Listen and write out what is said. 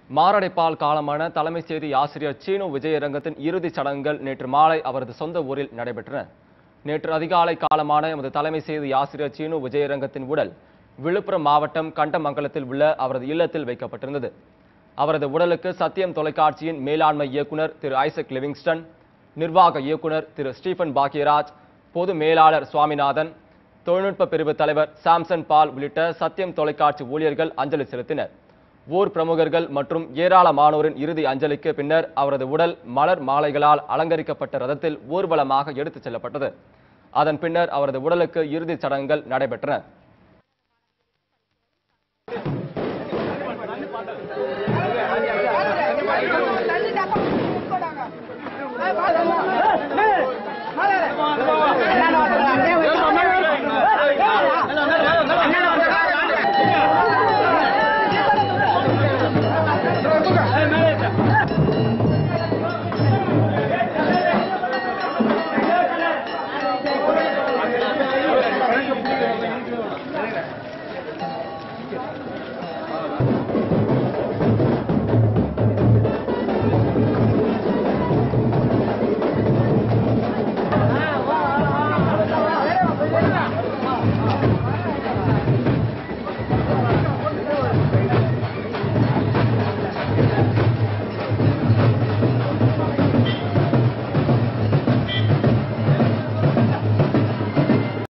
மாரடைப்பால் காலமான தலைமை செய்தி ஆசிரியர் சீனு விஜயரங்கத்தின் இறுதிச் சடங்குகள் நேற்று மாலை அவரது சொந்த ஊரில் நடைபெற்றன நேற்று அதிகாலை காலமான எமது தலைமை செய்தி ஆசிரியர் சீனு விஜயரங்கத்தின் உடல் விழுப்புரம் மாவட்டம் கண்டமங்கலத்தில் உள்ள அவரது இல்லத்தில் வைக்கப்பட்டிருந்தது அவரது உடலுக்கு சத்தியம் தொலைக்காட்சியின் மேலாண்மை இயக்குனர் திரு ஐசக் லிவிங்ஸ்டன் நிர்வாக இயக்குனர் திரு ஸ்டீபன் பாக்கியராஜ் பொது மேலாளர் சுவாமிநாதன் தொழில்நுட்ப பிரிவு தலைவர் சாம்சன் பால் உள்ளிட்ட சத்தியம் தொலைக்காட்சி ஊழியர்கள் அஞ்சலி செலுத்தினர் ஊர் பிரமுகர்கள் மற்றும் ஏராளமானோரின் இறுதி அஞ்சலிக்கு பின்னர் அவரது உடல் மலர் மாலைகளால் அலங்கரிக்கப்பட்ட ரதத்தில் ஊர்வலமாக எடுத்துச் செல்லப்பட்டது அதன் பின்னர் அவரது உடலுக்கு இறுதிச் சடங்குகள் நடைபெற்றன